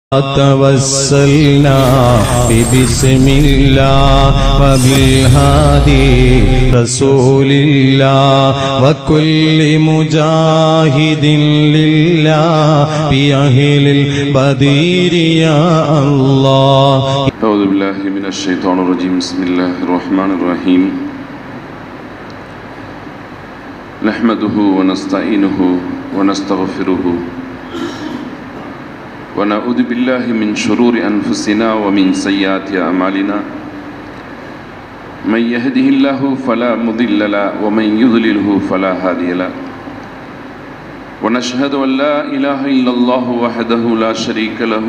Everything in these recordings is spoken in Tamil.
توسلنا ببسم الله وبالهادي رسول الله وكل مجاهد لله بأهل البدير يا الله أعوذ بالله من الشيطان الرجيم بسم الله الرحمن الرحيم نحمده ونستعينه ونستغفره ونعوذ بالله من شرور أنفسنا ومن سيئات أعمالنا من يهده الله فلا مضل له ومن يضلله فلا هادي له ونشهد أن لا إله إلا الله وحده لا شريك له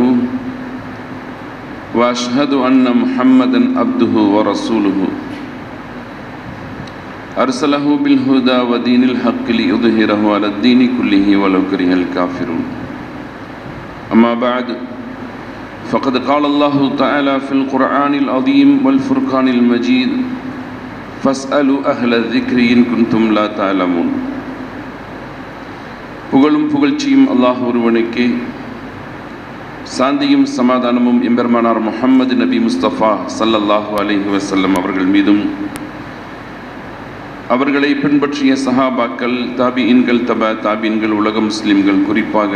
واشهد ان محمدا عبده ورسوله ارسله بالهدى ودين الحق ليظهره على الدين كله ولو كره الكافرون اما بعد فقد قال الله تعالى في القران العظيم والفرقان المجيد فاسالوا اهل الذكر ان كنتم لا تعلمون புகழும் புகழ்ச்சியும் அல்லாஹ் ஒருவனுக்கே சாந்தியும் சமாதானமும் எம்பெருமானார் முஹம்மது நபி முஸ்தபா சல்லல்லாஹு அலைஹி வஸல்லம் அவர்கள் மீதும் அவர்களை பின்பற்றிய சஹாபாக்கள் தாபியின்கள் தப தாபியின்கள் உலக முஸ்லிம்கள் குறிப்பாக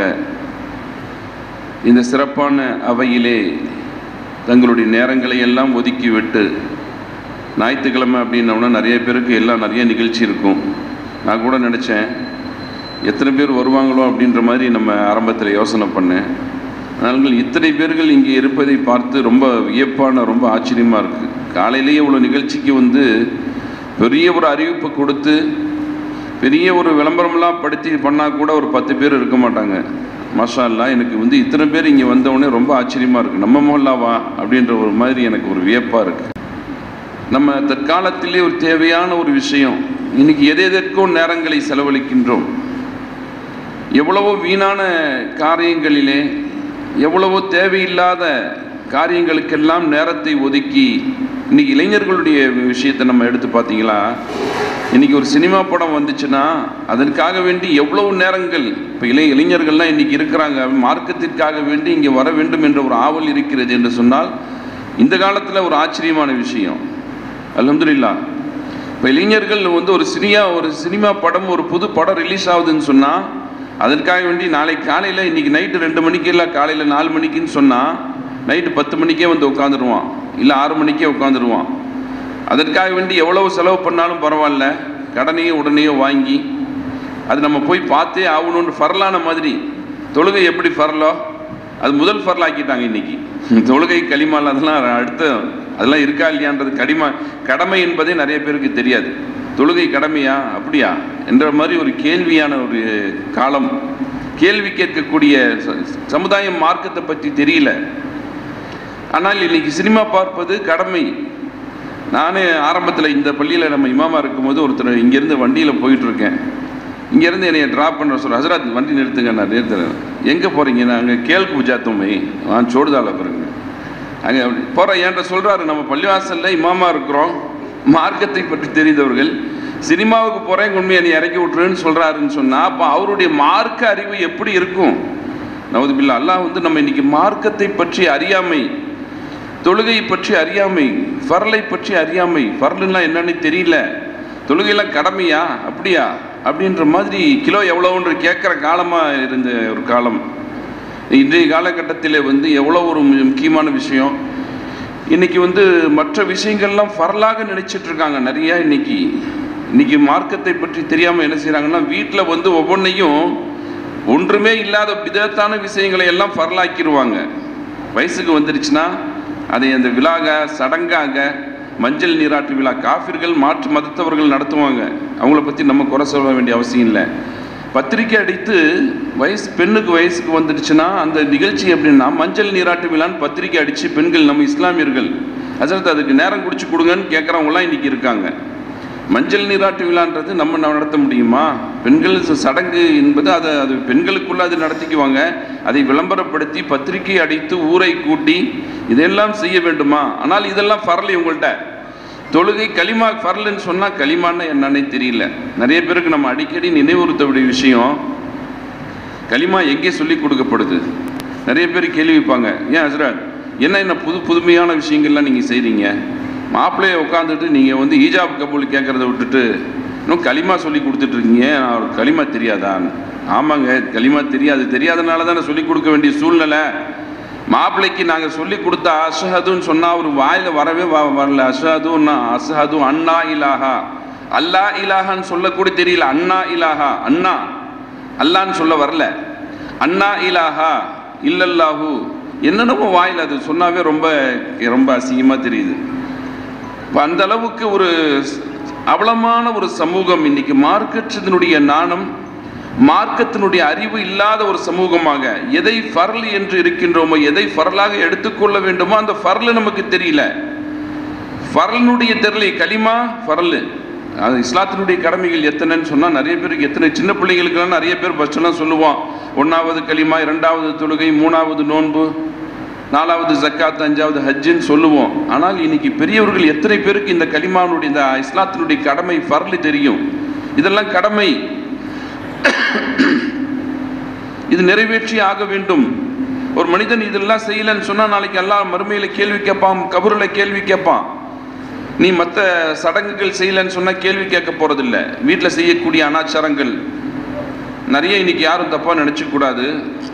இந்த சிறப்பான அவையிலே தங்களுடைய நேரங்களை எல்லாம் ஒதுக்கிவிட்டு ஞாயிற்றுக்கிழமை அப்படின்னோன்னா நிறைய பேருக்கு எல்லாம் நிறைய நிகழ்ச்சி இருக்கும் நான் கூட நினச்சேன் எத்தனை பேர் வருவாங்களோ அப்படின்ற மாதிரி நம்ம ஆரம்பத்தில் யோசனை பண்ணேன் அதனால் இத்தனை பேர்கள் இங்கே இருப்பதை பார்த்து ரொம்ப வியப்பான ரொம்ப ஆச்சரியமாக இருக்குது காலையிலேயே இவ்வளோ நிகழ்ச்சிக்கு வந்து பெரிய ஒரு அறிவிப்பு கொடுத்து பெரிய ஒரு விளம்பரம்லாம் படுத்தி பண்ணால் கூட ஒரு பத்து பேர் இருக்க மாட்டாங்க மாஷா அல்லா எனக்கு வந்து இத்தனை பேர் இங்கே வந்தவுடனே ரொம்ப ஆச்சரியமாக இருக்குது நம்ம மொல்லாவா அப்படின்ற ஒரு மாதிரி எனக்கு ஒரு வியப்பாக இருக்குது நம்ம தற்காலத்திலே ஒரு தேவையான ஒரு விஷயம் இன்னைக்கு எது எதற்கும் நேரங்களை செலவழிக்கின்றோம் எவ்வளவோ வீணான காரியங்களிலே எவ்வளவோ தேவையில்லாத காரியங்களுக்கெல்லாம் நேரத்தை ஒதுக்கி இன்னைக்கு இளைஞர்களுடைய விஷயத்தை நம்ம எடுத்து பார்த்தீங்களா இன்னைக்கு ஒரு சினிமா படம் வந்துச்சுன்னா அதற்காக வேண்டி எவ்வளவு நேரங்கள் இப்போ இளை இளைஞர்கள்லாம் இன்னைக்கு இருக்கிறாங்க மார்க்கத்திற்காக வேண்டி இங்கே வர வேண்டும் என்ற ஒரு ஆவல் இருக்கிறது என்று சொன்னால் இந்த காலத்தில் ஒரு ஆச்சரியமான விஷயம் அல்ஹம்துலில்லா இப்போ இளைஞர்கள் வந்து ஒரு சினியா ஒரு சினிமா படம் ஒரு புது படம் ரிலீஸ் ஆகுதுன்னு சொன்னால் அதற்காக வேண்டி நாளைக்கு காலையில் இன்றைக்கி நைட்டு ரெண்டு மணிக்கு இல்லை காலையில் நாலு மணிக்குன்னு சொன்னால் நைட்டு பத்து மணிக்கே வந்து உட்காந்துருவான் இல்லை ஆறு மணிக்கே உட்காந்துருவான் அதற்காக வேண்டி எவ்வளவு செலவு பண்ணாலும் பரவாயில்ல கடனையோ உடனேயோ வாங்கி அது நம்ம போய் பார்த்தே ஆகணும்னு ஃபர்லான மாதிரி தொழுகை எப்படி ஃபர்லோ அது முதல் ஃபர்ல் ஆக்கிட்டாங்க இன்னைக்கு தொழுகை களிமால் அதெல்லாம் அடுத்த அதெல்லாம் இருக்கா இல்லையான்றது கடிமா கடமை என்பதே நிறைய பேருக்கு தெரியாது தொழுகை கடமையா அப்படியா என்ற மாதிரி ஒரு கேள்வியான ஒரு காலம் கேள்வி கேட்கக்கூடிய ச- சமுதாயம் மார்க்கத்தை பற்றி தெரியல ஆனால் இன்னைக்கு சினிமா பார்ப்பது கடமை நானே ஆரம்பத்தில் இந்த பள்ளியில் நம்ம இமாமா இருக்கும்போது ஒருத்தர் இங்கேருந்து வண்டியில் போயிட்டு இருக்கேன் இங்கேருந்து என்னை ட்ராப் பண்ணுற சொல்ல ஹசரத் வண்டி நிறுத்துங்க நான் நிறுத்துறேன் எங்கே போகிறீங்க நாங்கள் கேள்கு புஜாத்தோமை நான் சோடுதால பாருங்க அங்கே போகிற ஏன்ட்ட சொல்கிறாரு நம்ம பள்ளிவாசலில் இமாமா இருக்கிறோம் மார்க்கத்தை பற்றி தெரிந்தவர்கள் சினிமாவுக்கு போகிறேன் உண்மையை நீ இறக்கி விட்ருன்னு சொல்கிறாருன்னு சொன்னால் அப்போ அவருடைய மார்க்க அறிவு எப்படி இருக்கும் நவதுபில்லா அல்லாஹ் வந்து நம்ம இன்னைக்கு மார்க்கத்தை பற்றி அறியாமை தொழுகை பற்றி அறியாமை ஃபர்லை பற்றி அறியாமை ஃபர்லுன்னா என்னன்னு தெரியல தொழுகையெல்லாம் கடமையா அப்படியா அப்படின்ற மாதிரி கிலோ எவ்வளோன்ற கேட்குற காலமாக இருந்த ஒரு காலம் இன்றைய காலகட்டத்தில் வந்து எவ்வளோ ஒரு மு- முக்கியமான விஷயம் இன்னைக்கு வந்து மற்ற விஷயங்கள்லாம் ஃபரலாக நினைச்சிட்டு இருக்காங்க நிறைய இன்னைக்கு இன்னைக்கு மார்க்கத்தை பற்றி தெரியாமல் என்ன செய்கிறாங்கன்னா வீட்டில் வந்து ஒவ்வொன்றையும் ஒன்றுமே இல்லாத விதத்தான விஷயங்களை எல்லாம் ஃபரலாக்கிடுவாங்க வயசுக்கு வந்துருச்சுன்னா அதை அந்த விழாக சடங்காக மஞ்சள் நீராட்டு விழா காஃபிர்கள் மாற்று மதத்தவர்கள் நடத்துவாங்க அவங்கள பற்றி நம்ம குறை சொல்ல வேண்டிய அவசியம் இல்லை பத்திரிக்கை அடித்து வயசு பெண்ணுக்கு வயசுக்கு வந்துடுச்சுன்னா அந்த நிகழ்ச்சி எப்படின்னா மஞ்சள் நீராட்டு விழான்னு பத்திரிக்கை அடித்து பெண்கள் நம்ம இஸ்லாமியர்கள் அசரத் அதுக்கு நேரம் குடிச்சு கொடுங்கன்னு கேட்குறவங்களாம் இன்னைக்கு இருக்காங்க மஞ்சள் நீராட்டு விழான்றது நம்ம நடத்த முடியுமா பெண்கள் ச- சடங்கு என்பது அதை அது பெண்களுக்குள்ள அது நடத்திக்குவாங்க அதை விளம்பரப்படுத்தி பத்திரிகை அடித்து ஊரை கூட்டி இதெல்லாம் செய்ய வேண்டுமா ஆனால் இதெல்லாம் ஃபரலி உங்கள்கிட்ட தொழுகை களிமா ஃபர்லுன்னு சொன்னால் களிமான்னா என்னன்னே தெரியல நிறைய பேருக்கு நம்ம அடிக்கடி நினைவுறுத்தக்கூடிய விஷயம் களிமா எங்கே சொல்லி கொடுக்கப்படுது நிறைய பேர் கேள்விப்பாங்க ஏன் ஹசரத் என்ன என்ன புது புதுமையான விஷயங்கள்லாம் நீங்கள் செய்கிறீங்க மாப்பிள்ளையை உட்காந்துட்டு நீங்கள் வந்து ஈஜாப் கபூல் கேட்குறத விட்டுட்டு இன்னும் களிமா சொல்லி கொடுத்துட்டு இருக்கீங்க அவர் களிமா தெரியாதான் ஆமாங்க களிமா தெரியாது தெரியாதனால தானே சொல்லி கொடுக்க வேண்டிய சூழ்நிலை மாப்பிள்ளைக்கு நாங்கள் சொல்லி கொடுத்த அஷஹதுன்னு சொன்னால் அவர் வாயில் வரவே வ- வரல அஷஹதுன்னா அஷஹது அண்ணா இலாஹா அல்லா இலாஹான்னு சொல்லக்கூட தெரியல அண்ணா இலாஹா அண்ணா அல்லான்னு சொல்ல வரல அண்ணா இலாஹா இல்லல்லாஹு என்னென்னமோ வாயில் அது சொன்னாவே ரொம்ப ரொம்ப அசிங்கமாக தெரியுது இப்போ அந்த அளவுக்கு ஒரு அவலமான ஒரு சமூகம் இன்னைக்கு மார்க்கத்தினுடைய நாணம் மார்க்கத்தினுடைய அறிவு இல்லாத ஒரு சமூகமாக எதை ஃபர்ல் என்று இருக்கின்றோமோ எதை ஃபர்லாக எடுத்துக்கொள்ள வேண்டுமோ அந்த ஃபர்ல் நமக்கு தெரியல ஃபர்லினுடைய தெரியல கலிமா ஃபர்லு அது இஸ்லாத்தினுடைய கடமைகள் எத்தனைன்னு சொன்னால் நிறைய பேருக்கு எத்தனை சின்ன பிள்ளைங்களுக்கெல்லாம் நிறைய பேர் ஃபஸ்ட்டெல்லாம் சொல்லுவான் ஒன்றாவது கலிமா இரண்டாவது தொழுகை மூணாவது நோன்பு நாலாவது ஜக்காத் அஞ்சாவது ஹஜ்ஜுன்னு சொல்லுவோம் ஆனால் இன்னைக்கு பெரியவர்கள் எத்தனை பேருக்கு இந்த கலிமானுடைய இந்த இஸ்லாத்தினுடைய கடமை ஃபர்லு தெரியும் இதெல்லாம் கடமை இது நிறைவேற்றி ஆக வேண்டும் ஒரு மனிதன் இதெல்லாம் செய்யலைன்னு சொன்னா நாளைக்கு எல்லாம் மறுமையில கேள்வி கேட்பான் கபூர்ல கேள்வி கேட்பான் நீ மற்ற சடங்குகள் செய்யலைன்னு சொன்னா கேள்வி கேட்க போறதில்ல வீட்டில் செய்யக்கூடிய அனாச்சாரங்கள் நிறைய இன்னைக்கு யாரும் தப்பா நினைச்சுக்க கூடாது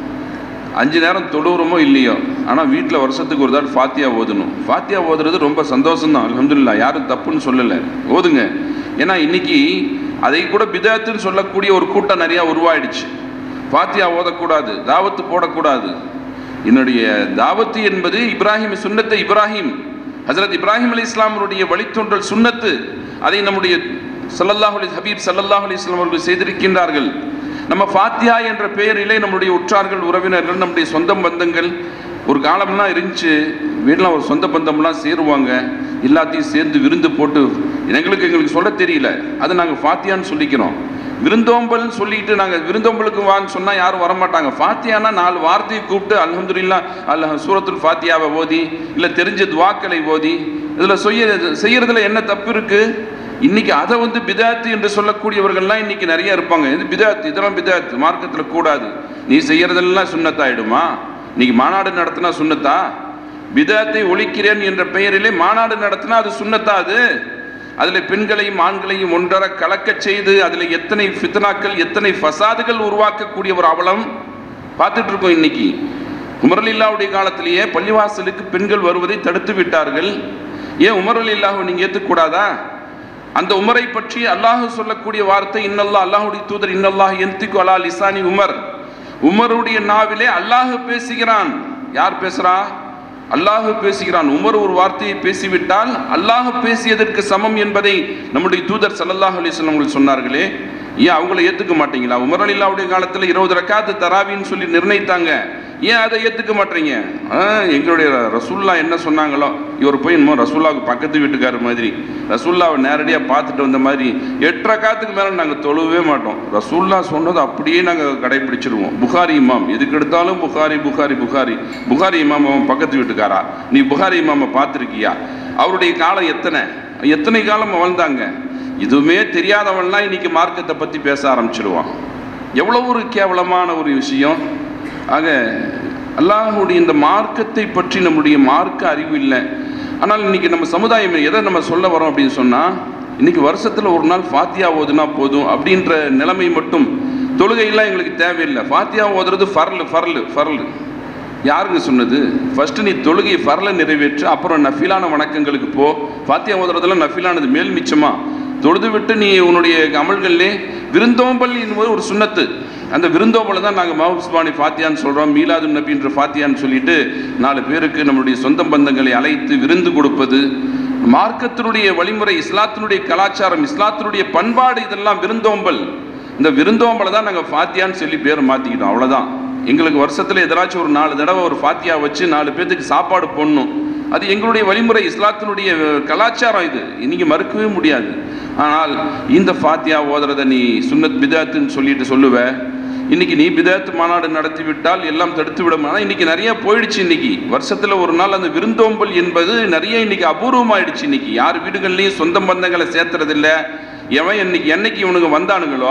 அஞ்சு நேரம் தொழுவுறமோ இல்லையோ ஆனால் வீட்டில் வருஷத்துக்கு ஒரு தடவை ஃபாத்தியா ஓதணும் ஃபாத்தியா ஓதுறது ரொம்ப சந்தோஷம்தான் அல்ஹம்துலில்லாஹ் யாரும் தப்புன்னு சொல்லலை ஓதுங்க ஏன்னா இன்னைக்கு அதை கூட பிதாத்துன்னு சொல்லக்கூடிய ஒரு கூட்டம் நிறையா உருவாயிடுச்சு ஃபாத்தியா ஓதக்கூடாது தாவத்து போடக்கூடாது என்னுடைய தாவத்து என்பது இப்ராஹிம் சுன்னத்தை இப்ராஹிம் ஹஜரத் இப்ராஹிம் அலி இஸ்லாமருடைய வழித்தோன்றல் சுன்னத்து அதை நம்முடைய ஸல்லல்லாஹு அலைஹி ஹபீப் ஸல்லல்லாஹு அலைஹி வஸல்லம் அவர்கள் செய்திருக்கின்றார்கள் நம்ம ஃபாத்தியா என்ற பெயரிலே நம்முடைய உற்றார்கள் உறவினர்கள் நம்முடைய சொந்த பந்தங்கள் ஒரு காலம்லாம் இருந்துச்சு வீட்டில் ஒரு சொந்த பந்தம்லாம் சேருவாங்க எல்லாத்தையும் சேர்ந்து விருந்து போட்டு எங்களுக்கு எங்களுக்கு சொல்ல தெரியல அதை நாங்கள் ஃபாத்தியான்னு சொல்லிக்கிறோம் விருந்தோம்பல் சொல்லிட்டு நாங்கள் விருந்தோம்பலுக்கு வான்னு சொன்னால் யாரும் வரமாட்டாங்க ஃபாத்தியானா நாலு வார்த்தையை கூப்பிட்டு அல்ஹம்துலில்லா அல்லாஹ் சூரத்துல் ஃபாத்தியாவை ஓதி இல்லை தெரிஞ்ச துவாக்களை ஓதி இதில் செய்ய செய்யறதுல என்ன தப்பு இருக்கு இன்னைக்கு அதை வந்து பிதாத்து என்று சொல்லக்கூடியவர்கள்லாம் இன்னைக்கு நிறைய இருப்பாங்க இது பிதாத்து இதெல்லாம் பிதாத்து மார்க்கத்தில் கூடாது நீ செய்யறதெல்லாம் சுண்ணத்தாயிடுமா இன்னைக்கு மாநாடு நடத்தினா சுண்ணத்தா பிதாத்தை ஒழிக்கிறேன் என்ற பெயரிலே மாநாடு நடத்தினா அது சுண்ணத்தா அது அதில் பெண்களையும் ஆண்களையும் ஒன்றர கலக்கச் செய்து அதில் எத்தனை ஃபித்னாக்கள் எத்தனை ஃபசாதுகள் உருவாக்கக்கூடிய ஒரு அவலம் பார்த்துட்டு இருக்கோம் இன்னைக்கு உமரலில்லாவுடைய காலத்திலேயே பள்ளிவாசலுக்கு பெண்கள் வருவதை தடுத்து விட்டார்கள் ஏன் உமரலில்லாவை நீங்கள் ஏற்றுக்கூடாதா அந்த உமரை பற்றி அல்லாஹ் சொல்லக்கூடிய வார்த்தை இன்னல்லா அல்லாஹுடைய தூதர் இன்னல்லாஹ் எந்திக்கு அலா லிசானி உமர் உமருடைய நாவிலே அல்லாஹ் பேசுகிறான் யார் பேசுறா அல்லாஹ் பேசுகிறான் உமர் ஒரு வார்த்தையை பேசிவிட்டால் அல்லாஹ் பேசியதற்கு சமம் என்பதை நம்முடைய தூதர் ஸல்லல்லாஹு அலைஹி வஸல்லம் அவர்கள் சொன்னார்களே ஏன் அவங்கள ஏத்துக்க மாட்டீங்களா உமர் அலில்லாவுடைய காலத்துல இருபது ரக்காத்து தராவின்னு சொல்லி நிர்ணயித்தாங்க ஏன் அதை ஏத்துக்க மாட்டீங்க ஆ, எங்களுடைய ரசூல்லா என்ன சொன்னாங்களோ இவர் போய் இன்னும் ரசூல்லாவுக்கு பக்கத்து வீட்டுக்காரர் மாதிரி ரசூல்லாவை நேரடியாக பார்த்துட்டு வந்த மாதிரி எட்டு ரக்காத்துக்கு மேலே நாங்கள் தொழுவே மாட்டோம் ரசூல்லா சொன்னது அப்படியே நாங்கள் கடைபிடிச்சிருவோம் புகாரி இமாம் எதுக்கு எடுத்தாலும் புகாரி புகாரி புகாரி புகாரி இமாம் அவன் பக்கத்து வீட்டுக்காரா நீ புகாரி இமாமை பார்த்துருக்கியா அவருடைய காலம் எத்தனை எத்தனை காலம் வாழ்ந்தாங்க இதுவுமே தெரியாதவன்லாம் இன்னைக்கு மார்க்கத்தை பற்றி பேச ஆரம்பிச்சிடுவான் எவ்வளோ ஒரு கேவலமான ஒரு விஷயம் ஆக அல்லாஹுடைய இந்த மார்க்கத்தை பற்றி நம்முடைய மார்க்க அறிவு இல்லை ஆனால் இன்னைக்கு நம்ம சமுதாயம் எதை நம்ம சொல்ல வரோம் அப்படின்னு சொன்னால் இன்னைக்கு வருஷத்தில் ஒரு நாள் ஃபாத்தியா ஓதுனா போதும் அப்படின்ற நிலைமை மட்டும் தொழுகையெல்லாம் எங்களுக்கு தேவையில்லை ஃபாத்தியா ஓதுறது ஃபர்லு ஃபர்லு ஃபர்லு யாருங்க சொன்னது ஃபர்ஸ்ட் நீ தொழுகை ஃபர்ல நிறைவேற்று அப்புறம் நஃபிலான வணக்கங்களுக்கு போ ஃபாத்தியா ஓதுறதெல்லாம் நஃபிலானது மேல் மிச்சமா தொழுது விட்டு நீ உன்னுடைய அமல்களிலே விருந்தோம்பல் என்பது ஒரு சுன்னத்து அந்த விருந்தோம்பலை தான் நாங்கள் மஹபுஸ்பானி ஃபாத்தியான்னு சொல்கிறோம் மீலாது நபின்ற ஃபாத்தியான்னு சொல்லிட்டு நாலு பேருக்கு நம்மளுடைய சொந்த பந்தங்களை அழைத்து விருந்து கொடுப்பது மார்க்கத்தினுடைய வழிமுறை இஸ்லாத்தினுடைய கலாச்சாரம் இஸ்லாத்தினுடைய பண்பாடு இதெல்லாம் விருந்தோம்பல் இந்த விருந்தோம்பலை தான் நாங்கள் ஃபாத்தியான்னு சொல்லி பேர் மாற்றிக்கிட்டோம் அவ்வளோதான் எங்களுக்கு வருஷத்தில் எதாச்சும் ஒரு நாலு தடவை ஒரு ஃபாத்தியா வச்சு நாலு பேர்த்துக்கு சாப்பாடு போடணும் அது எங்களுடைய வழிமுறை இஸ்லாத்தினுடைய கலாச்சாரம் இது இன்னைக்கு மறுக்கவே முடியாது ஆனால் இந்த ஃபாத்தியா ஓதுறத நீ சுன்னத் பிதாத்துன்னு சொல்லிட்டு சொல்லுவ இன்னைக்கு நீ பிதாத்து மாநாடு நடத்தி விட்டால் எல்லாம் தடுத்து விட ஆனால் இன்னைக்கு நிறைய போயிடுச்சு இன்னைக்கு வருஷத்துல ஒரு நாள் அந்த விருந்தோம்பல் என்பது நிறைய இன்னைக்கு அபூர்வமாயிடுச்சு இன்னைக்கு யார் வீடுகள்லையும் சொந்த பந்தங்களை சேர்த்துறதில்ல எவன் இன்னைக்கு என்னைக்கு இவனுங்க வந்தானுங்களோ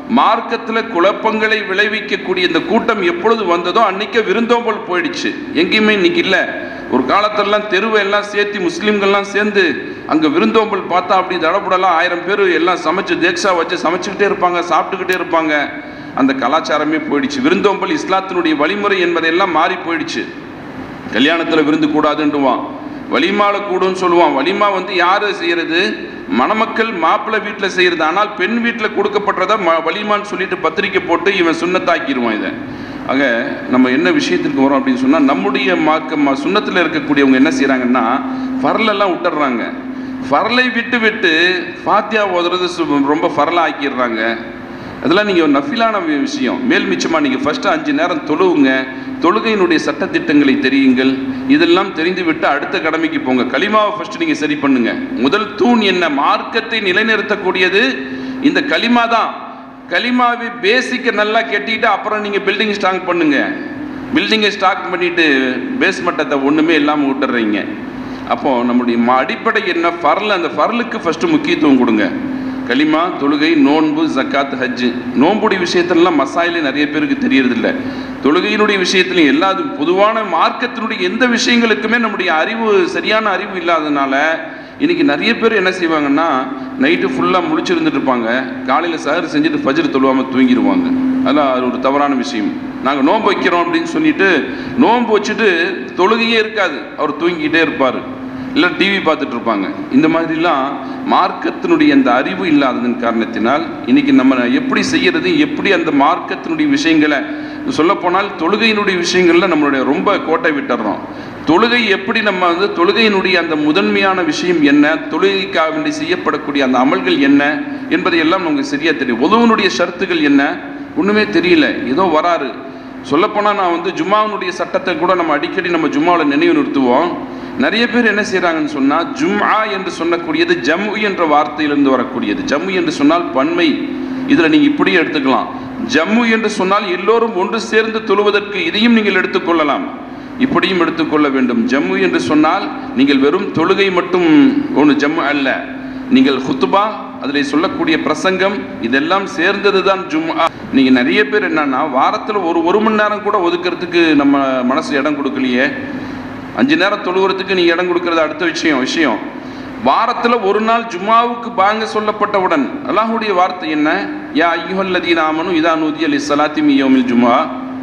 மார்க்கத்தில் குழப்பங்களை விளைவிக்கக்கூடிய இந்த கூட்டம் எப்பொழுது வந்ததோ அன்னைக்கு விருந்தோம்பல் போயிடுச்சு எங்கேயுமே இன்னைக்கு இல்லை ஒரு காலத்திலலாம் தெருவை எல்லாம் சேர்த்து முஸ்லீம்கள்லாம் சேர்ந்து அங்கே விருந்தோம்பல் பார்த்தா அப்படி தடபுடலாம் ஆயிரம் பேர் எல்லாம் சமைச்சு தேக்ஸா வச்சு சமைச்சுக்கிட்டே இருப்பாங்க சாப்பிட்டுக்கிட்டே இருப்பாங்க அந்த கலாச்சாரமே போயிடுச்சு விருந்தோம்பல் இஸ்லாத்தினுடைய வழிமுறை என்பதெல்லாம் மாறி போயிடுச்சு கல்யாணத்தில் விருந்து கூடாதுன்றுவான் வலிமால கூடுன்னு சொல்லுவான் வலிமா வந்து யார் செய்யறது மணமக்கள் மாப்பிள்ளை வீட்டில் செய்யறது ஆனால் பெண் வீட்டில் கொடுக்கப்பட்டதை ம வலிமான்னு சொல்லிட்டு பத்திரிக்கை போட்டு இவன் சுண்ணத்தாக்கிடுவான் இதை ஆக நம்ம என்ன விஷயத்திற்கு வரோம் அப்படின்னு சொன்னால் நம்முடைய மாக்க சுண்ணத்தில் இருக்கக்கூடியவங்க என்ன செய்கிறாங்கன்னா ஃபரலெல்லாம் விட்டுறாங்க ஃபரலை விட்டு விட்டு ஃபாத்தியா ஓதுறது சு- ரொம்ப ஃபரலாக ஆக்கிடுறாங்க அதெல்லாம் நீங்கள் நஃபிலான வி- விஷயம் மேல் மிச்சமாக நீங்கள் ஃபஸ்ட்டு அஞ்சு நேரம் தொழுவுங்க தொழுகையினுடைய சட்டத்திட்டங்களை தெரியுங்கள் இதெல்லாம் தெரிந்து விட்டு அடுத்த கடமைக்கு போங்க களிமாவை ஃபஸ்ட்டு நீங்கள் சரி பண்ணுங்க முதல் தூண் என்ன மார்க்கத்தை நிலைநிறுத்தக்கூடியது இந்த களிமா தான் களிமாவை பேசிக்கை நல்லா கெட்டிட்டு அப்புறம் நீங்கள் பில்டிங் ஸ்ட்ராங் பண்ணுங்க பில்டிங்கை ஸ்டாக் பண்ணிட்டு பேஸ் மட்டத்தை ஒன்றுமே இல்லாமல் விட்டுறீங்க அப்போ நம்முடைய ம- அடிப்படை என்ன ஃபர்ல் அந்த ஃபர்லுக்கு ஃபஸ்ட்டு முக்கியத்துவம் கொடுங்க கலிமா தொழுகை நோன்பு ஜக்காத் ஹஜ்ஜு நோன்புடைய விஷயத்திலலாம் மசாயிலே நிறைய பேருக்கு தெரியறதில்ல தொழுகையினுடைய விஷயத்துலையும் எல்லா பொதுவான மார்க்கத்தினுடைய எந்த விஷயங்களுக்குமே நம்முடைய அறிவு சரியான அறிவு இல்லாதனால இன்னைக்கு நிறைய பேர் என்ன செய்வாங்கன்னா நைட்டு ஃபுல்லாக முழிச்சிருந்துட்டு இருப்பாங்க காலையில் சஹர் செஞ்சுட்டு ஃபஜ்ர் தொழுவாமல் தூங்கிடுவாங்க அதெல்லாம் அது ஒரு தவறான விஷயம் நாங்கள் நோன்பு வைக்கிறோம் அப்படின்னு சொல்லிட்டு நோன்பு வச்சுட்டு தொழுகையே இருக்காது அவர் தூங்கிக்கிட்டே இருப்பார் இல்லை டிவி பார்த்துட்டு இருப்பாங்க இந்த மாதிரிலாம் மார்க்கத்தினுடைய அந்த அறிவு இல்லாததன் காரணத்தினால் இன்னைக்கு நம்ம எப்படி செய்யறது எப்படி அந்த மார்க்கத்தினுடைய விஷயங்களை சொல்லப்போனால் தொழுகையினுடைய விஷயங்கள்ல நம்மளுடைய ரொம்ப கோட்டை விட்டுறோம் தொழுகை எப்படி நம்ம வந்து தொழுகையினுடைய அந்த முதன்மையான விஷயம் என்ன தொழுகைக்காக வேண்டி செய்யப்படக்கூடிய அந்த அமல்கள் என்ன என்பதை எல்லாம் நமக்கு சரியா தெரியும் உதவனுடைய ஷர்த்துகள் என்ன ஒண்ணுமே தெரியல ஏதோ வராரு சொல்லப்போனால் நான் வந்து ஜும்மாவினுடைய சட்டத்தை கூட நம்ம அடிக்கடி நம்ம ஜும்மாவில் நினைவு நிறுத்துவோம் நிறைய பேர் என்ன செய்கிறாங்கன்னு சொன்னால் ஜும்ஆ என்று சொல்லக்கூடியது ஜம்மு என்ற வார்த்தையிலிருந்து வரக்கூடியது ஜம்மு என்று சொன்னால் பன்மை இதில் நீங்கள் இப்படியே எடுத்துக்கலாம் ஜம்மு என்று சொன்னால் எல்லோரும் ஒன்று சேர்ந்து தொழுவதற்கு இதையும் நீங்கள் எடுத்துக்கொள்ளலாம் இப்படியும் எடுத்துக்கொள்ள வேண்டும் ஜம்மு என்று சொன்னால் நீங்கள் வெறும் தொழுகை மட்டும் ஒன்று ஜம்மு அல்ல நீங்கள் ஹுத்துபா அதில் சொல்லக்கூடிய பிரசங்கம் இதெல்லாம் சேர்ந்தது தான் ஜும்ஆ நீங்கள் நிறைய பேர் என்னன்னா வாரத்தில் ஒரு ஒரு மணி நேரம் கூட ஒதுக்கிறதுக்கு நம்ம மனசு இடம் கொடுக்கலையே அஞ்சு நேரம் தொழுகிறதுக்கு நீ இடம் கொடுக்கறது அடுத்த விஷயம் விஷயம் வாரத்தில் ஒரு நாள் ஜும்மாவுக்கு பாங்க சொல்லப்பட்டவுடன் அல்லாஹ்வுடைய வார்த்தை என்ன யா ஐயுஹல்லதீன ஆமனு இதா நூதி அலி சலாத்தி மியோமில் ஜும்மா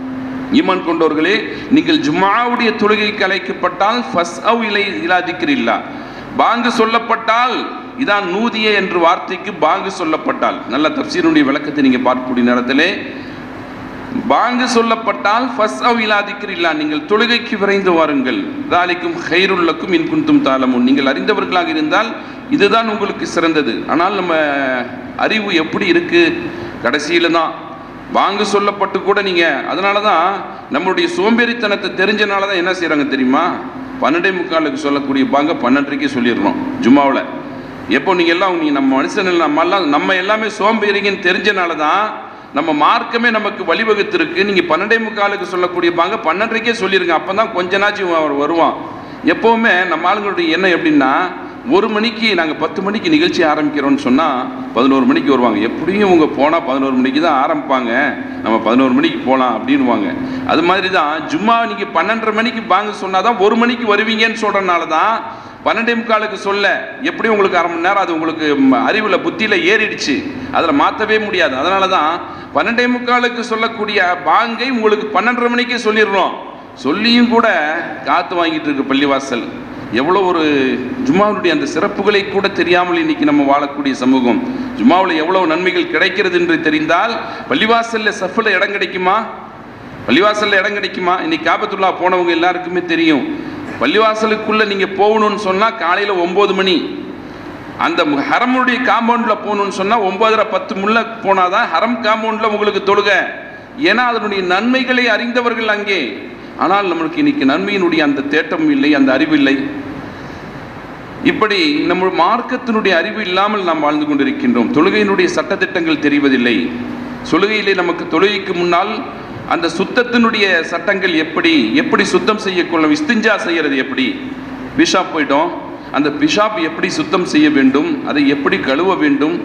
ஈமான் கொண்டவர்களே நீங்கள் ஜும்மாவுடைய தொழுகைக்கு அழைக்கப்பட்டால் ஃபஸ் அவ் இலை இலா திக்ரில்லா பாங்கு சொல்லப்பட்டால் இதான் நூதிய என்று வார்த்தைக்கு பாங்கு சொல்லப்பட்டால் நல்ல தப்சீருடைய விளக்கத்தை நீங்கள் பார்க்கக்கூடிய நேரத்திலே பாங்கு சொல்லப்பட்டால் ஃபஸ் அவ் இலா திக்ரில்லா நீங்கள் தொழுகைக்கு விரைந்து வாருங்கள் தாலிக்கும் ஹைருல்லக்கும் இன் குந்தும் தாளமும் நீங்கள் அறிந்தவர்களாக இருந்தால் இதுதான் உங்களுக்கு சிறந்தது ஆனால் நம்ம அறிவு எப்படி இருக்கு கடைசியில தான் வாங்கு சொல்லப்பட்டு கூட நீங்க அதனால தான் நம்மளுடைய சோம்பேறித்தனத்தை தெரிஞ்சனால தான் என்ன செய்றாங்க தெரியுமா பன்னெண்டே முக்காலுக்கு சொல்லக்கூடிய பாங்க பன்னெண்டரைக்கே சொல்லிடுறோம் ஜும்மாவில் எப்போ நீங்கள் எல்லாம் நீங்கள் நம்ம மனுஷன் நம்ம எல்லாம் நம்ம எல்லாமே சோம்பேறிங்கன்னு தெரிஞ்சனால தான் நம்ம மார்க்கமே நமக்கு வழிவகுத்திருக்கு நீங்கள் பன்னெண்டே முக்காலுக்கு சொல்லக்கூடிய பாங்க பன்னெண்டரைக்கே சொல்லிடுங்க அப்போ தான் கொஞ்ச நாச்சும் அவர் வருவான் எப்போவுமே நம்ம ஆளுங்களுடைய எண்ணம் எப்படின்னா ஒரு மணிக்கு நாங்கள் பத்து மணிக்கு நிகழ்ச்சி ஆரம்பிக்கிறோம்னு சொன்னால் பதினோரு மணிக்கு வருவாங்க எப்படியும் இவங்க போனால் பதினோரு மணிக்கு தான் ஆரம்பிப்பாங்க நம்ம பதினோரு மணிக்கு போகலாம் அப்படின்வாங்க அது மாதிரி தான் ஜும்மா நீங்கள் பன்னெண்டரை மணிக்கு பாங்க சொன்னால் தான் ஒரு மணிக்கு வருவீங்கன்னு சொல்கிறனால தான் பன்னெண்டே முக்காலுக்கு சொல்ல எப்படி உங்களுக்கு அரை மணி நேரம் அது உங்களுக்கு அறிவில் புத்தியில் ஏறிடுச்சு அதில் மாற்றவே முடியாது அதனால தான் பன்னெண்டே முக்காலுக்கு சொல்லக்கூடிய பாங்கை உங்களுக்கு பன்னெண்டரை மணிக்கே சொல்லிடுறோம் சொல்லியும் கூட காற்று வாங்கிட்டு இருக்கு பள்ளிவாசல் எவ்வளோ ஒரு ஜும்மாவுடைய அந்த சிறப்புகளை கூட தெரியாமல் இன்னைக்கு நம்ம வாழக்கூடிய சமூகம் ஜும்மாவில் எவ்வளவு நன்மைகள் கிடைக்கிறது என்று தெரிந்தால் பள்ளிவாசல்ல சஃபில் இடம் கிடைக்குமா பள்ளிவாசல்ல இடம் கிடைக்குமா இன்னைக்கு காபத்துல்லா போனவங்க எல்லாருக்குமே தெரியும் பள்ளிவாசலுக்குள்ள நீங்க போகணும்னு சொன்னா காலையில ஒன்பது மணி அந்த மு- ஹரமுடைய காம்பவுண்ட்ல போகணும்னு சொன்னா ஒன்பதரை பத்து முள்ள போனாதான் ஹரம் காம்பவுண்ட்ல உங்களுக்கு தொழுக ஏன்னா அதனுடைய நன்மைகளை அறிந்தவர்கள் அங்கே ஆனால் நம்மளுக்கு இன்னைக்கு நன்மையினுடைய அந்த தேட்டம் இல்லை அந்த அறிவு இல்லை இப்படி நம்ம மார்க்கத்தினுடைய அறிவு இல்லாமல் நாம் வாழ்ந்து கொண்டிருக்கின்றோம் தொழுகையினுடைய சட்டத்திட்டங்கள் தெரிவதில்லை தொழுகையிலே நமக்கு தொழுகைக்கு முன்னால் அந்த சுத்தத்தினுடைய சட்டங்கள் எப்படி எப்படி சுத்தம் செய்யக்கொள்ளும் இஸ்திஞ்சா செய்யறது எப்படி பிஷாப் போயிட்டோம் அந்த பிஷாப் எப்படி சுத்தம் செய்ய வேண்டும் அதை எப்படி கழுவ வேண்டும்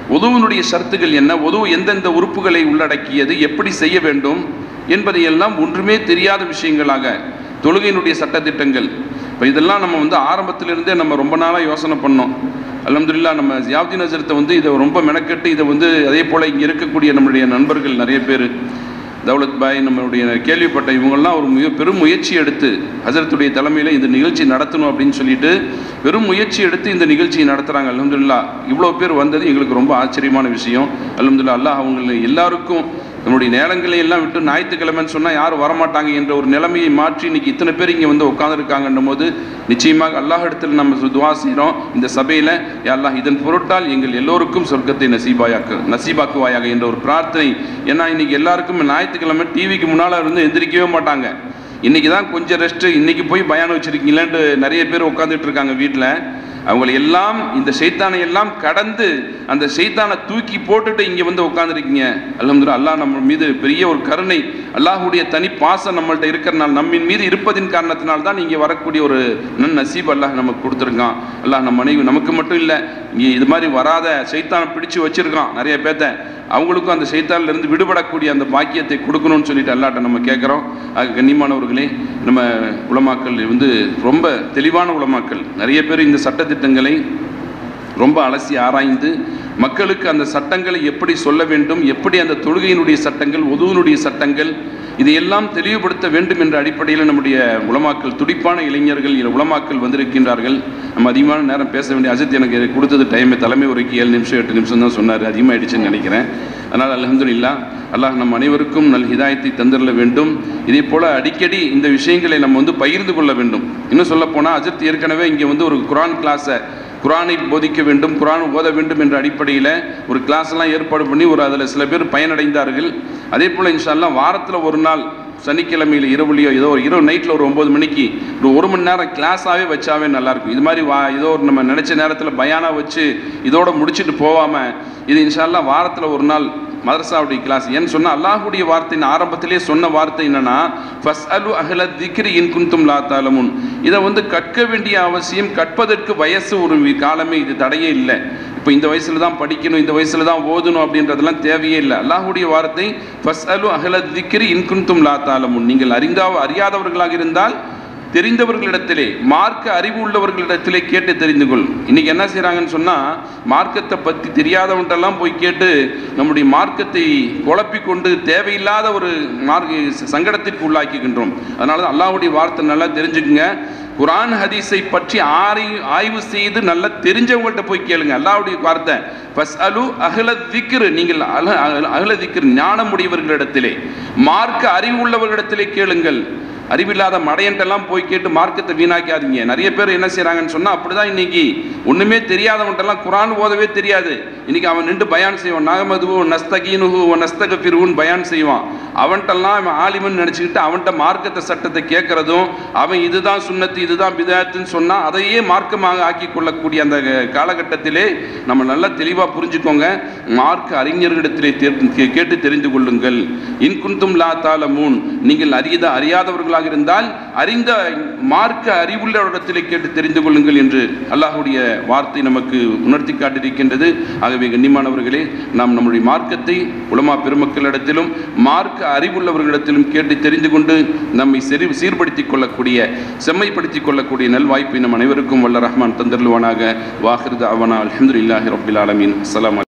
உதவுனுடைய ஷர்த்துகள் என்ன உதவு எந்தெந்த உறுப்புகளை உள்ளடக்கியது எப்படி செய்ய வேண்டும் என்பதையெல்லாம் ஒன்றுமே தெரியாத விஷயங்களாக தொழுகையினுடைய சட்டத்திட்டங்கள் இப்போ இதெல்லாம் நம்ம வந்து ஆரம்பத்திலிருந்தே நம்ம ரொம்ப நாளாக யோசனை பண்ணோம் அல்ஹம்துலில்லா நம்ம ஜியாப்தீன் ஹசரத்தை வந்து இதை ரொம்ப மெனக்கெட்டு இதை வந்து அதே போல் இங்கே இருக்கக்கூடிய நம்மளுடைய நண்பர்கள் நிறைய பேர் தௌலத் பாய் நம்மளுடைய கேள்விப்பட்ட இவங்கெல்லாம் ஒரு மிக பெரும் முயற்சி எடுத்து ஹசரத்துடைய தலைமையில் இந்த நிகழ்ச்சி நடத்தணும் அப்படின்னு சொல்லிட்டு பெரும் முயற்சி எடுத்து இந்த நிகழ்ச்சியை நடத்துகிறாங்க அல்ஹம்துலில்லா இவ்வளோ பேர் வந்தது எங்களுக்கு ரொம்ப ஆச்சரியமான விஷயம் அல்ஹம்துலில்லா அல்லாஹ் அவங்களை எல்லாருக்கும் நம்முடைய நேரங்களை எல்லாம் விட்டு ஞாயிற்றுக்கிழமைன்னு சொன்னால் யாரும் வரமாட்டாங்க என்ற ஒரு நிலைமையை மாற்றி இன்னைக்கு இத்தனை பேர் இங்கே வந்து உட்காந்துருக்காங்கன்னும் போது நிச்சயமாக அல்லாஹ் இடத்தில் நம்ம துவா செய்கிறோம் இந்த சபையில் அல்லாஹ் இதன் பொருட்டால் எங்கள் எல்லோருக்கும் சொர்க்கத்தை நசீபாயாக்கு நசீபாக்குவாயாக என்ற ஒரு பிரார்த்தனை ஏன்னா இன்னைக்கு எல்லாருக்கும் ஞாயிற்றுக்கிழமை டிவிக்கு முன்னால் இருந்து எந்திரிக்கவே மாட்டாங்க இன்னைக்கு தான் கொஞ்சம் ரெஸ்ட்டு இன்னைக்கு போய் பயானம் வச்சிருக்கீங்களான்ட்டு நிறைய பேர் உட்காந்துட்டு இருக்காங்க வீட்டில் அவங்களை எல்லாம் இந்த சைத்தானை எல்லாம் கடந்து அந்த சைத்தானை தூக்கி போட்டுட்டு இங்கே வந்து உட்காந்துருக்கீங்க அல்ஹம்துலில்லாஹ் அல்லாஹ் நம்ம மீது பெரிய ஒரு கருணை அல்லாஹ்வுடைய தனி பாசம் நம்மள்ட்ட இருக்கிறனால நம்மின் மீது இருப்பதின் காரணத்தினால் தான் இங்கே வரக்கூடிய ஒரு நன் நசீப் அல்லாஹ் நமக்கு கொடுத்துருக்கான் அல்லாஹ் நம்ம மனைவி நமக்கு மட்டும் இல்லை இங்கே இது மாதிரி வராத சைத்தானை பிடிச்சு வச்சிருக்கான் நிறைய பேர்த்த அவங்களுக்கும் அந்த சைத்தான்ல இருந்து விடுபடக்கூடிய அந்த பாக்கியத்தை கொடுக்கணும்னு சொல்லிட்டு அல்லாட்ட நம்ம கேட்குறோம் ஆக கண்ணியமானவர்களே நம்ம உலமாக்கள் வந்து ரொம்ப தெளிவான உலமாக்கள் நிறைய பேர் இந்த சட்டத்திட்டங்களை ரொம்ப அலசி ஆராய்ந்து மக்களுக்கு அந்த சட்டங்களை எப்படி சொல்ல வேண்டும் எப்படி அந்த தொழுகையினுடைய சட்டங்கள் உதவுனுடைய சட்டங்கள் இதையெல்லாம் தெளிவுபடுத்த வேண்டும் என்ற அடிப்படையில் நம்முடைய உலமாக்கள் துடிப்பான இளைஞர்கள் இ- உலமாக்கள் வந்திருக்கின்றார்கள் நம்ம அதிகமான நேரம் பேச வேண்டிய அஜித் எனக்கு கொடுத்தது டைமை தலைமை உரைக்கு ஏழு நிமிஷம் எட்டு நிமிஷம் தான் சொன்னார் அதிகமாகிடுச்சுன்னு நினைக்கிறேன் அதனால் அல்ஹம்துலில்லா அல்லாஹ் நம் அனைவருக்கும் நல் ஹிதாயத்தை தந்திரல வேண்டும் இதே போல் அடிக்கடி இந்த விஷயங்களை நம்ம வந்து பகிர்ந்து கொள்ள வேண்டும் இன்னும் சொல்லப் போனால் அஜித் ஏற்கனவே இங்கே வந்து ஒரு குரான் கிளாஸை குரானை போதிக்க வேண்டும் குரான் ஓத வேண்டும் என்ற அடிப்படையில் ஒரு கிளாஸ் எல்லாம் ஏற்பாடு பண்ணி ஒரு அதில் சில பேர் பயனடைந்தார்கள் அதே போல் இன்ஷால்லாம் வாரத்தில் ஒரு நாள் சனிக்கிழமையில் இரவுலையோ ஏதோ ஒரு இரவு நைட்டில் ஒரு ஒம்பது மணிக்கு ஒரு ஒரு மணி நேரம் கிளாஸாகவே வச்சாவே நல்லாயிருக்கும் இது மாதிரி வா ஏதோ ஒரு நம்ம நினச்ச நேரத்தில் பயானா வச்சு இதோட முடிச்சுட்டு போகாமல் இது இன்ஷால்லா வாரத்தில் ஒரு நாள் மதரசாவுடைய கிளாஸ் ஏன்னு சொன்னால் அல்லாஹுடைய வார்த்தையின் ஆரம்பத்திலே சொன்ன வார்த்தை என்னன்னா ஃபஸ் அலு அஹ்ல திக்ரி இன் குந்தும் லா தாலமுன் இதை வந்து கற்க வேண்டிய அவசியம் கற்பதற்கு வயசு ஒரு வி- காலமே இது தடையே இல்லை இப்போ இந்த வயசில் தான் படிக்கணும் இந்த வயசில் தான் ஓதணும் அப்படின்றதெல்லாம் தேவையே இல்லை அல்லாஹுடைய வார்த்தை ஃபஸ் அலு அஹ்ல திக்ரி இன் குந்தும் லா தாலமுன் நீங்கள் அறிந்தா அறியாதவர்களாக இருந்தால் தெரிந்தவர்களிடத்திலே மார்க்க அறிவு உள்ளவர்களிடத்திலே கேட்டு தெரிந்து கொள் இன்னைக்கு என்ன செய்றாங்கன்னு சொன்னா மார்க்கத்தை பத்தி தெரியாதவன்ட்டெல்லாம் போய் கேட்டு நம்முடைய மார்க்கத்தை குழப்பிக் கொண்டு தேவையில்லாத ஒரு மார்க்க சங்கடத்திற்கு உள்ளாக்கிக்கின்றோம் அதனால தான் அல்லாஹ்வுடைய வார்த்தை நல்லா தெரிஞ்சுக்குங்க குரான் ஹதீஸை பற்றி ஆரை ஆய்வு செய்து நல்லா தெரிஞ்சவங்கள்ட்ட போய் கேளுங்க அல்லாஹ்வுடைய வார்த்தை ஃபஸ் அலு அகல திக்ரு நீங்கள் அல அகல திக்ரு ஞானமுடையவர்களிடத்திலே மார்க்க அறிவு உள்ளவர்களிடத்திலே கேளுங்கள் அறிவில்லாத மடையன்ட்டெல்லாம் போய் கேட்டு மார்க்கத்தை வீணாக்காதீங்க நிறைய பேர் என்ன செய்றாங்கன்னு சொன்னா அப்படிதான் இன்னைக்கு ஒண்ணுமே தெரியாதவன்ட்டெல்லாம் குரான் ஓதவே தெரியாது இன்னைக்கு அவன் நின்று பயான் செய்வான் நாகமதுவு நஸ்தகீனுகு நஸ்தகபிருவுன் பயான் செய்வான் அவன்கிட்டலாம் அவன் ஆலிமன் நினச்சிக்கிட்டு அவன்கிட்ட மார்க்கத்தை சட்டத்தை கேட்கறதும் அவன் இதுதான் சுன்னத்து இதுதான் பிதாத்துன்னு சொன்னா அதையே மார்க்கமாக ஆக்கி கொள்ளக்கூடிய அந்த காலகட்டத்திலே நம்ம நல்லா தெளிவாக புரிஞ்சுக்கோங்க மார்க்க அறிஞர்களிடத்திலே தேர்ந்து- கே- கேட்டு தெரிந்து கொள்ளுங்கள் இன்குந்தும் லா தாலமூன் நீங்கள் அறியத அறியாதவர்களாக இருந்தால் அறிந்த மார்க்க அறிவுள்ளவரிடத்திலே கேட்டு தெரிந்து கொள்ளுங்கள் என்று அல்லாஹ்வுடைய வார்த்தை நமக்கு உணர்த்தி காட்டியிருக்கின்றது ஆகவே கண்ணியமானவர்களே நாம் நம்முடைய மார்க்கத்தை உலமா பெருமக்களிடத்திலும் மார்க்க அறிவுள்ளவர்களிடத்திலும் கேட்டு தெரிந்து கொண்டு நம்மை செறி சீர்படுத்திக் கொள்ளக்கூடிய செம்மைப்படுத்திக் கொள்ளக்கூடிய நல்வாய்ப்பை நம் அனைவருக்கும் வல்ல ரஹ்மான் தந்தருவானாக வாஹிருத அவனா அல்ஹம்துலில்லாஹி ரப்பில் ஆலமீன் அஸ்ஸலாமு